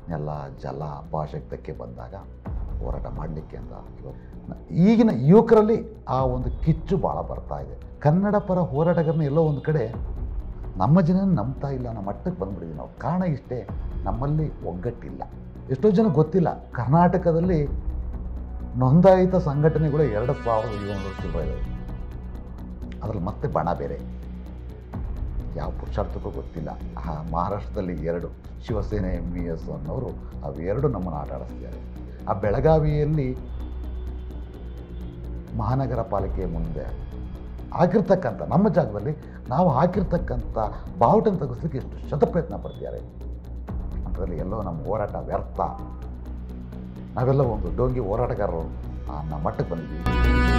ನೆಲ ಜಲ ಅಪಾಶಕ್ತಕ್ಕೆ ಬಂದಾಗ ಹೋರಾಟ ಮಾಡಲಿಕ್ಕೆ ಅಂತ ಇವತ್ತು ಈಗಿನ ಯುವಕರಲ್ಲಿ ಆ ಒಂದು ಕಿಚ್ಚು ಭಾಳ ಬರ್ತಾ ಇದೆ ಕನ್ನಡ ಪರ ಹೋರಾಟಗಾರನ ಎಲ್ಲೋ ಒಂದು ಕಡೆ ನಮ್ಮ ಜನ ನಂಬ್ತಾ ಇಲ್ಲ ಅನ್ನೋ ಮಟ್ಟಕ್ಕೆ ಬಂದ್ಬಿಟ್ಟಿದ್ದೀವಿ ನಾವು ಕಾರಣ ಇಷ್ಟೇ ನಮ್ಮಲ್ಲಿ ಒಗ್ಗಟ್ಟಿಲ್ಲ ಎಷ್ಟೋ ಜನ ಗೊತ್ತಿಲ್ಲ ಕರ್ನಾಟಕದಲ್ಲಿ ನೋಂದಾಯಿತ ಸಂಘಟನೆಗಳು ಎರಡು ಸಾವಿರದ ಏಳ್ನೂರು ಚಿಲ್ಲರೆ ಇದಾವೆ ಅದರಲ್ಲಿ ಮತ್ತೆ ಬಣ ಬೇರೆ ಯಾವ ಪುರುಷಾರ್ಥಕ್ಕೂ ಗೊತ್ತಿಲ್ಲ ಆ ಮಹಾರಾಷ್ಟ್ರದಲ್ಲಿ ಎರಡು ಶಿವಸೇನೆ ಎಮ್ ಇ ಎಸ್ ಅನ್ನೋರು ಅವೆರಡು ನಮ್ಮನ್ನು ಆಟ ಆಡಿಸ್ತಿದ್ದಾರೆ ಆ ಬೆಳಗಾವಿಯಲ್ಲಿ ಮಹಾನಗರ ಪಾಲಿಕೆಯ ಮುಂದೆ ಆಗಿರ್ತಕ್ಕಂಥ ನಮ್ಮ ಜಾಗದಲ್ಲಿ ನಾವು ಹಾಕಿರ್ತಕ್ಕಂಥ ಬಾವುಟನ್ನು ತೆಗೆಸ್ಲಿಕ್ಕೆ ಎಷ್ಟು ಶತಪ್ರಯತ್ನ ಪಡ್ತಿದ್ದಾರೆ ಅಂಥದ್ರಲ್ಲಿ ಎಲ್ಲೋ ನಮ್ಮ ಹೋರಾಟ ವ್ಯರ್ಥ ನಾವೆಲ್ಲ ಒಂದು ಡೋಂಗಿ ಹೋರಾಟಗಾರರು ಅನ್ನೋ ಮಟ್ಟಕ್ಕೆ ಬಂದಿದ್ದೀವಿ